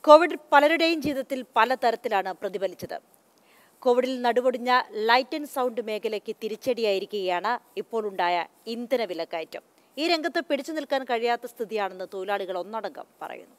Covid പലരുടെയും ജീവിതത്തിൽ പലതരത്തിലാണ് പ്രതിഫലിച്ചത് കോവിഡിൽ നടുവൊടിഞ്ഞ ലൈറ്റ് ആൻഡ് സൗണ്ട് മേഖലയ്ക്ക് തിരിച്ചടിയായിരിക്കുകയാണ് ഇപ്പോൾ ഉണ്ടായ ഇന്ധന വിലക്കയറ്റം ഈ രംഗത്ത് പിടിച്ചു നിൽക്കാൻ കഴിയാത്ത സ്ഥിതിയാണെന്ന് തൊഴിലാളികൾ ഒന്നടങ്കം പറയുന്നു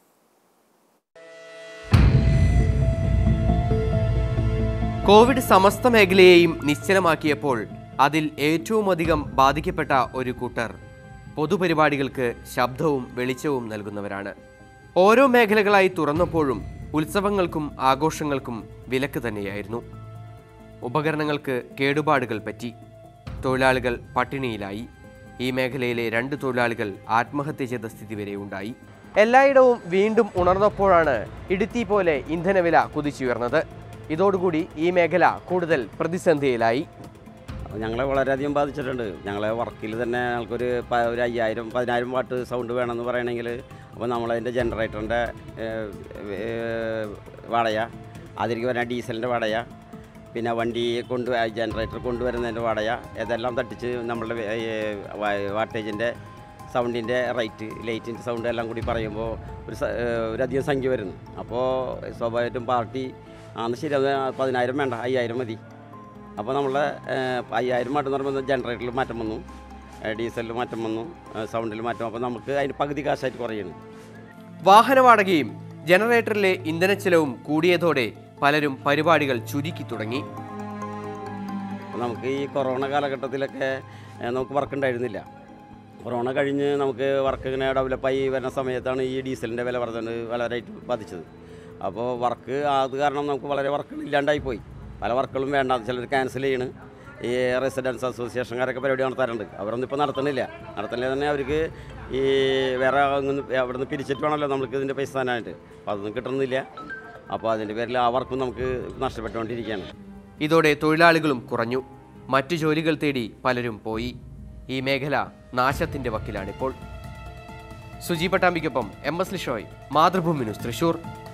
കോവിഡ് സമസ്ത മേഖലയെയും നിശ്ചലമാക്കിയപ്പോൾ അതിൽ ഏറ്റവുമധികം ബാധിക്കപ്പെട്ട ഒരു കൂട്ടർ പൊതുപരിപാടികൾക്ക് ശബ്ദവും വെളിച്ചവും നൽകുന്നവരാണ് ഓരോ മേഖലകളായി തുറന്നപ്പോഴും ഉത്സവങ്ങൾക്കും ആഘോഷങ്ങൾക്കും വിലക്ക് തന്നെയായിരുന്നു ഉപകരണങ്ങൾക്ക് കേടുപാടുകൾ പറ്റി തൊഴിലാളികൾ പട്ടിണിയിലായി ഈ മേഖലയിലെ രണ്ട് തൊഴിലാളികൾ ആത്മഹത്യ ചെയ്ത സ്ഥിതി വരെ ഉണ്ടായി എല്ലായിടവും വീണ്ടും ഉണർന്നപ്പോഴാണ് ഇടുത്തി പോലെ ഇന്ധനവില കുതിച്ചുയർന്നത് ഇതോടുകൂടി ഈ മേഖല കൂടുതൽ പ്രതിസന്ധിയിലായി അപ്പോൾ ഞങ്ങളെ വളരെയധികം ബാധിച്ചിട്ടുണ്ട് ഞങ്ങളെ വർക്കിൽ തന്നെ ഞങ്ങൾക്കൊരു പ- ഒരു അയ്യായിരം പതിനായിരം വാട്ട് സൗണ്ട് വേണമെന്ന് പറയണമെങ്കിൽ അപ്പോൾ നമ്മളതിൻ്റെ ജനറേറ്ററിൻ്റെ വാടക അതിലേക്ക് വരുന്ന ഡീസലിൻ്റെ വാടക പിന്നെ വണ്ടി കൊണ്ട് ജനറേറ്റർ കൊണ്ടുവരുന്നതിൻ്റെ വാടക ഇതെല്ലാം തട്ടിച്ച് നമ്മളുടെ വാട്ടേജിൻ്റെ സൗണ്ടിൻ്റെ റേറ്റ് ലൈറ്റിൻ്റെ സൗണ്ട് എല്ലാം കൂടി പറയുമ്പോൾ ഒരു സ- ഏഹ് ഒരധികം സംഖ്യ വരുന്നു അപ്പോൾ സ്വാഭാവികമായിട്ടും പാർട്ടി ആന്ന് ശരി അത് പതിനായിരം വേണ്ട അയ്യായിരം മതി അപ്പോൾ നമ്മളെ ഏഹ്, അയ്യായിരം മാറ്റം എന്ന് പറയുമ്പോൾ ജനറേറ്ററിൽ മാറ്റം വന്നു ഏഹ്, ഡീസലിൽ മാറ്റം വന്നു ഏഹ്, സൗണ്ടിൽ മാറ്റം അപ്പോൾ നമുക്ക് അതിന് പകുതി കാശായിട്ട് കുറയുന്നു വാഹന വാടകയും ജനറേറ്ററിലെ ഇന്ധനച്ചെലവും കൂടിയതോടെ പലരും പരിപാടികൾ ചുരുക്കി തുടങ്ങി അപ്പോൾ നമുക്ക് ഈ കൊറോണ കാലഘട്ടത്തിലൊക്കെ ഏഹ്, നമുക്ക് വർക്ക് ഉണ്ടായിരുന്നില്ല കൊറോണ കഴിഞ്ഞ് നമുക്ക് വർക്ക് ഇങ്ങനെ ഡെവലപ്പായി വരുന്ന സമയത്താണ് ഈ ഡീസലിൻ്റെ വില വർധന വളരെയായിട്ട് ബാധിച്ചത് അപ്പോൾ വർക്ക് അത് കാരണം നമുക്ക് വളരെ വർക്കുകൾ ഇല്ലാണ്ടായി പോയി പല വർക്കുകളും വേണ്ട ചിലർ ക്യാൻസൽ ചെയ്യണ് ഈ റെസിഡൻസ് അസോസിയേഷൻകാരൊക്കെ പരിപാടി നടത്താറുണ്ട് അവരൊന്നും ഇപ്പോൾ നടത്തുന്നില്ല നടത്തുന്നില്ല തന്നെ അവർക്ക് ഈ വേറെ അങ്ങ് അവിടെ നിന്ന് പിരിച്ചിട്ട് വേണമല്ലോ നമുക്ക് ഇതിൻ്റെ പൈസ തരാനായിട്ട് അപ്പോൾ അതൊന്നും കിട്ടുന്നില്ല അപ്പോൾ അതിൻ്റെ പേരിൽ ആ വർക്കും നമുക്ക് നഷ്ടപ്പെട്ടുകൊണ്ടിരിക്കുകയാണ് ഇതോടെ തൊഴിലാളികളും കുറഞ്ഞു മറ്റു ജോലികൾ തേടി പലരും പോയി ഈ മേഖല നാശത്തിന്റെ വക്കിലാണിപ്പോൾ സുജി പട്ടാമ്പിക്കൊപ്പം M S Lishoy Mathrubhumi news Thrissur